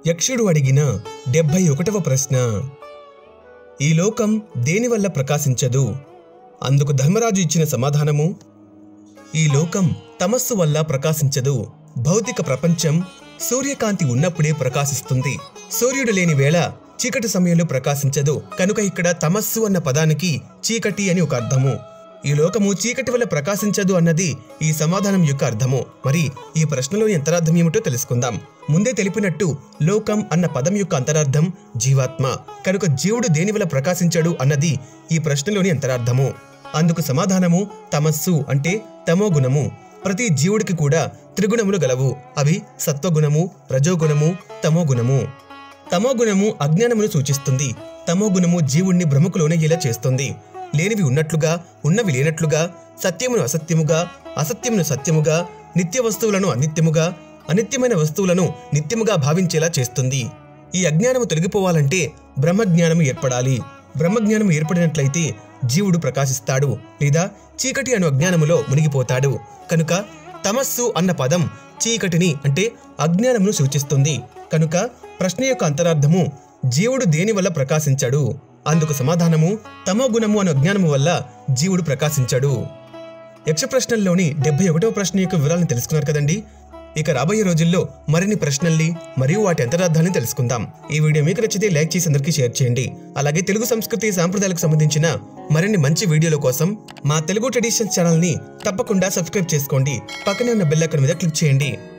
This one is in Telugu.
యక్షుడు అడిగిన డెబ్భై ఒకటవ ప్రశ్న ఈ లోకం దేనివల్ల ప్రకాశించదు అందుకు ధర్మరాజు ఇచ్చిన సమాధానము ఈ లోకం తమస్సు వల్ల ప్రకాశించదు భౌతిక ప్రపంచం సూర్యకాంతి ఉన్నప్పుడే ప్రకాశిస్తుంది సూర్యుడు లేని వేళ చీకటి సమయంలో ప్రకాశించదు కనుక ఇక్కడ తమస్సు అన్న పదానికి చీకటి అని ఒక అర్థము ఈ లోకము చీకటి వల్ల ప్రకాశించదు అన్నది ఈ సమాధానం యొక్క అర్థము మరి ఈ ప్రశ్నలోని అంతరార్థం ఏమిటో తెలుసుకుందాం ముందే తెలిపినట్టు లోకం అన్న పదం యొక్క అంతరార్థం జీవాత్మ కనుక జీవుడు దేని వల్ల ప్రకాశించడు అన్నది ఈ ప్రశ్నలోని అంతరార్థము అందుకు సమాధానము తమస్సు అంటే తమో గుణము ప్రతి జీవుడికి కూడా త్రిగుణములు గలవు అవి సత్వగుణము రజోగుణము తమో గుణము తమో గుణము అజ్ఞానమును సూచిస్తుంది తమో గుణము జీవుణ్ణి భ్రమకులోనయ్యేలా చేస్తుంది లేనివి ఉన్నట్లుగా ఉన్నవి లేనట్లుగా సత్యమును అసత్యముగా అసత్యమును సత్యముగా నిత్య వస్తువులను అనిత్యముగా అనిత్యమైన వస్తువులను నిత్యముగా భావించేలా చేస్తుంది ఈ అజ్ఞానము తొలగిపోవాలంటే బ్రహ్మజ్ఞానము ఏర్పడాలి బ్రహ్మజ్ఞానం ఏర్పడినట్లయితే జీవుడు ప్రకాశిస్తాడు లేదా చీకటి అను అజ్ఞానములో మునిగిపోతాడు కనుక తమస్సు అన్న పదం చీకటిని అంటే అజ్ఞానమును సూచిస్తుంది కనుక ప్రశ్న యొక్క అంతరార్థము జీవుడు దేని వల్ల ప్రకాశించడు అందుకు సమాధానము తమో గుణము అను అజ్ఞానము వల్ల జీవుడు ప్రకాశించడు యక్ష ప్రశ్నల్లోని డెబ్బై ఒకటవ ప్రశ్న యొక్క వివరాలను తెలుసుకున్నారు కదండి ఇక రాబోయే రోజుల్లో మరిన్ని ప్రశ్నల్ని మరియు వాటి అంతరార్థాన్ని తెలుసుకుందాం ఈ వీడియో మీకు నచ్చితే లైక్ చేసి అందరికీ షేర్ చేయండి అలాగే తెలుగు సంస్కృతి సాంప్రదాయాలకు సంబంధించిన మరిన్ని మంచి వీడియోల కోసం మా తెలుగు ట్రెడిషన్స్ ఛానల్ని తప్పకుండా సబ్స్క్రైబ్ చేసుకోండి పక్కనే ఉన్న బెల్ ఐకాన్ మీద క్లిక్ చేయండి